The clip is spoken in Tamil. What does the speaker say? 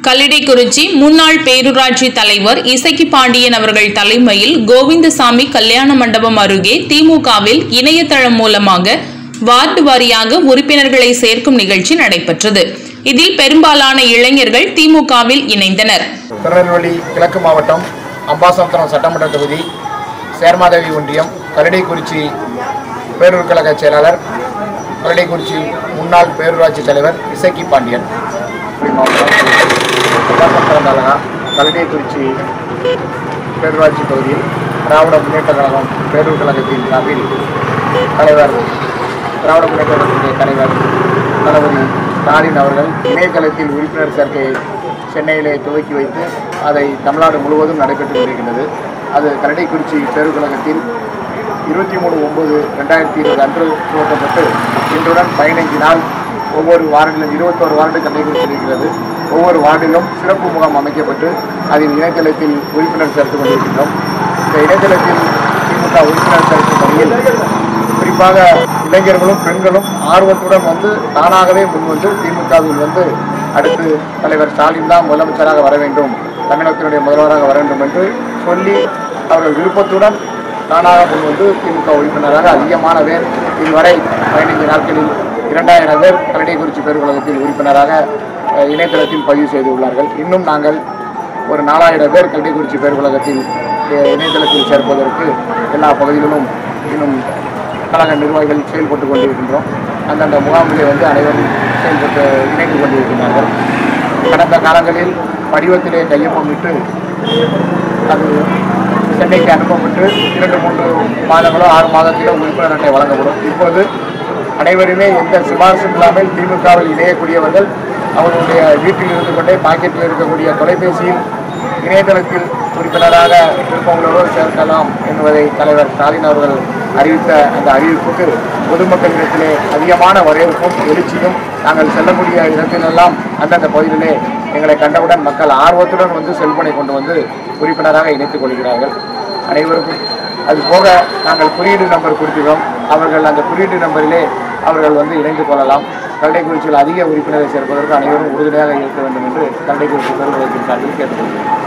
கல்லிடைக்குறிச்சி முன்னாள் பேரூராட்சி தலைவர் இசக்கி பாண்டியன் அவர்கள் தலைமையில் கோவிந்தசாமி கல்யாண மண்டபம் அருகே திமுகவில் இணையதளம் மூலமாக வார்டு வாரியாக உறுப்பினர்களை சேர்க்கும் நிகழ்ச்சி நடைபெற்றது இதில் பெரும்பாலான இளைஞர்கள் திமுகவில் இணைந்தனர் திருநெல்வேலி கிழக்கு மாவட்டம் அம்பாசமுத்திரம் சட்டமன்ற தொகுதி சேர்மாதேவி ஒன்றியம் கரடிக்குறிச்சி பேரூர் கழக செயலாளர் கரடிக்குறிச்சி முன்னாள் பேரூராட்சி தலைவர் இசக்கி பாண்டியன் மாவட்டம் அம்பாசமுத்திரம் தாலுகா கரடிக்குறிச்சி பேரூராட்சி பகுதியில் திராவிட முன்னேற்ற கழகம் பேரூர் கழகத்தின் சார்பில் தலைவர் திராவிட முன்னேற்ற கழகத்தினுடைய தலைவர் தளபதி ஸ்டாலின் அவர்கள் இணையதளத்தில் உறுப்பினர் சேர்க்கையை சென்னையிலே துவக்கி வைத்து அதை தமிழ்நாடு முழுவதும் நடைபெற்று கொண்டிருக்கின்றது அது கரடைக்குறிச்சி பேருக்கழகத்தில் இருபத்தி மூணு ஒம்பது ரெண்டாயிரத்தி இருபது அன்று துவக்கப்பட்டு இன்றுடன் பதினைஞ்சு நாள் ஒவ்வொரு வார்டிலும் இருபத்தோரு வார்டு கடைபிடித்து இருக்கிறது ஒவ்வொரு வார்டிலும் சிறப்பு முகாம் அமைக்கப்பட்டு அதில் இணையதளத்தில் உறுப்பினர் சேர்த்து கொண்டிருக்கின்றோம் இந்த இணையதளத்தில் திமுக உறுப்பினர் சேர்க்கும் பணியில் குறிப்பாக இளைஞர்களும் பெண்களும் ஆர்வத்துடன் வந்து தானாகவே முன் வந்து திமுகவில் வந்து அடுத்து தலைவர் ஸ்டாலின் தான் முதலமைச்சராக வர வேண்டும் தமிழகத்தினுடைய முதல்வராக வர வேண்டும் என்று சொல்லி அவர்கள் விருப்பத்துடன் தானாக முன் வந்து திமுக உறுப்பினராக அதிகமான பேர் இதுவரை பதினைந்து நாட்களில் இரண்டாயிரம் பேர் கரடிக்குறிச்சி பேருக்கழகத்தில் உறுப்பினராக அஹ், இணையதளத்தில் பதிவு செய்துள்ளார்கள் இன்னும் நாங்கள் ஒரு நாலாயிரம் பேர் கல்விக்குறிச்சி பேருலகத்தில் இணையதளத்தில் சேர்ப்பதற்கு எல்லா பகுதிகளிலும் இன்னும் கழக நிர்வாகிகள் செயல்பட்டு கொண்டிருக்கின்றோம் அந்தந்த முகாமிலே வந்து அனைவரும் செயல்பட்டு இணைந்து கொண்டிருக்கிறார்கள் கடந்த காலங்களில் படிவத்திலே கையொப்பமிட்டு அது சென்னைக்கு அனுப்பப்பட்டு இரண்டு மூன்று மாதங்களோ ஆறு மாதத்திலோ உறுப்பினர் அட்டை வழங்கப்படும் இப்போது அனைவருமே எந்த சிபாரிசும் இல்லாமல் திமுகவில் இணையக்கூடியவர்கள் அவர்களுடைய வீட்டில் இருந்து கொண்டே பாக்கெட்டில் இருக்கக்கூடிய தொலைபேசியில் இணையதளத்தில் உறுப்பினராக விருப்பங்களோடு சேர்க்கலாம் என்பதை தலைவர் ஸ்டாலின் அவர்கள் அறிவித்த அந்த அறிவிப்புக்கு பொதுமக்களிடத்திலே அதிகமான வரவேற்பும் எழுச்சியும் நாங்கள் செல்லக்கூடிய இடத்திலெல்லாம் அந்தந்த பகுதியிலே எங்களை கண்டவுடன் மக்கள் ஆர்வத்துடன் வந்து செல்பனை கொண்டு வந்து உறுப்பினராக இணைத்துக் கொள்கிறார்கள் அனைவருக்கும் அது போக நாங்கள் குறியீடு நம்பர் கொடுக்கிறோம் அவர்கள் அந்த குறியீடு நம்பரிலே அவர்கள் வந்து இணைந்து கொள்ளலாம் கல்லைக்குறிச்சியில் அதிக உறுப்பினரை சேர்ப்பதற்கு அனைவரும் உறுதுணையாக இருக்க வேண்டும் என்று கல்லைக்குறிச்சி பெருமளத்தின் சார்பில் கேட்டுக்கொள்கிறேன்